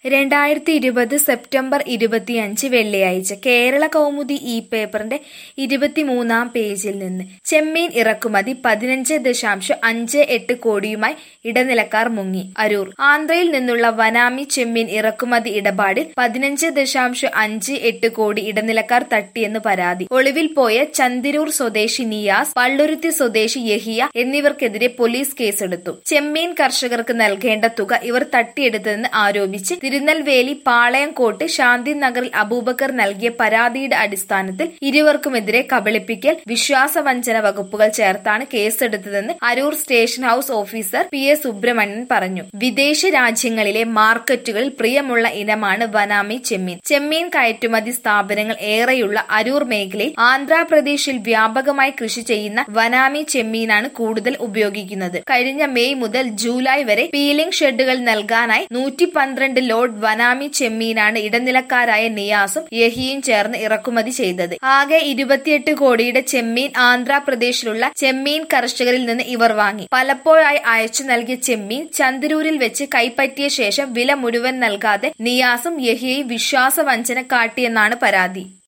രണ്ടായിരത്തി ഇരുപത് സെപ്റ്റംബർ ഇരുപത്തിയഞ്ച് വെള്ളിയാഴ്ച കേരള കൗമുദി ഈ പേപ്പറിന്റെ ഇരുപത്തിമൂന്നാം പേജിൽ നിന്ന് ചെമ്മീൻ ഇറക്കുമതി പതിനഞ്ച് ദശാംശം അഞ്ച് എട്ട് കോടിയുമായി ഇടനിലക്കാർ മുങ്ങി അരൂർ ആന്ധ്രയിൽ നിന്നുള്ള വനാമി ചെമ്മീൻ ഇറക്കുമതി ഇടപാടിൽ പതിനഞ്ച് ദശാംശം അഞ്ച് എട്ട് കോടി ഇടനിലക്കാർ തട്ടിയെന്ന് പരാതി ഒളിവിൽ പോയ ചന്ദിരൂർ സ്വദേശി നിയാസ് പള്ളുരുത്തി സ്വദേശി യഹിയ എന്നിവർക്കെതിരെ പോലീസ് കേസെടുത്തു ചെമ്മീൻ കർഷകർക്ക് നൽകേണ്ട തുക ഇവർ തട്ടിയെടുത്തതെന്ന് ആരോപിച്ച് തിരുനെൽവേലി പാളയംകോട്ട് ശാന്തി നഗറിൽ അബൂബക്കർ നൽകിയ പരാതിയുടെ അടിസ്ഥാനത്തിൽ ഇരുവർക്കുമെതിരെ കബളിപ്പിക്കൽ വിശ്വാസവഞ്ചന വകുപ്പുകൾ ചേർത്താണ് കേസെടുത്തതെന്ന് Aroor station house officer P A Subramanian പറഞ്ഞു വിദേശ രാജ്യങ്ങളിലെ മാർക്കറ്റുകളിൽ പ്രിയമുള്ള ഇനമാണ് വനാമി ചെമ്മീൻ ചെമ്മീൻ കയറ്റുമതി സ്ഥാപനങ്ങൾ ഏറെയുള്ള അരൂർ മേഖലയിൽ ആന്ധ്രാപ്രദേശിൽ വ്യാപകമായി കൃഷി ചെയ്യുന്ന വനാമി ചെമ്മീനാണ് കൂടുതൽ ഉപയോഗിക്കുന്നത് കഴിഞ്ഞ മെയ് മുതൽ ജൂലൈ വരെ പീലിംഗ് ഷെഡുകൾ നൽകാനായി നൂറ്റി പന്ത്രണ്ട് ലോഡ് വനാമി ചെമ്മീനാണ് ഇടനിലക്കാരായ നിയാസും യഹിയും ചേർന്ന് ഇറക്കുമതി ചെയ്തത് ആകെ ഇരുപത്തിയെട്ട് കോടിയുടെ ചെമ്മീൻ ആന്ധ്രാപ്രദേശിലുള്ള ചെമ്മീൻ കർഷകരിൽ നിന്ന് ഇവർ വാങ്ങി പലപ്പോഴായി അയച്ചു നൽകിയ ചെമ്മീൻ ചന്ദരൂരിൽ വെച്ച് കൈപ്പറ്റിയ ശേഷം വില മുഴുവൻ നൽകാതെ നിയാസും യഹിയയും വിശ്വാസവഞ്ചന കാട്ടിയെന്നാണ് പരാതി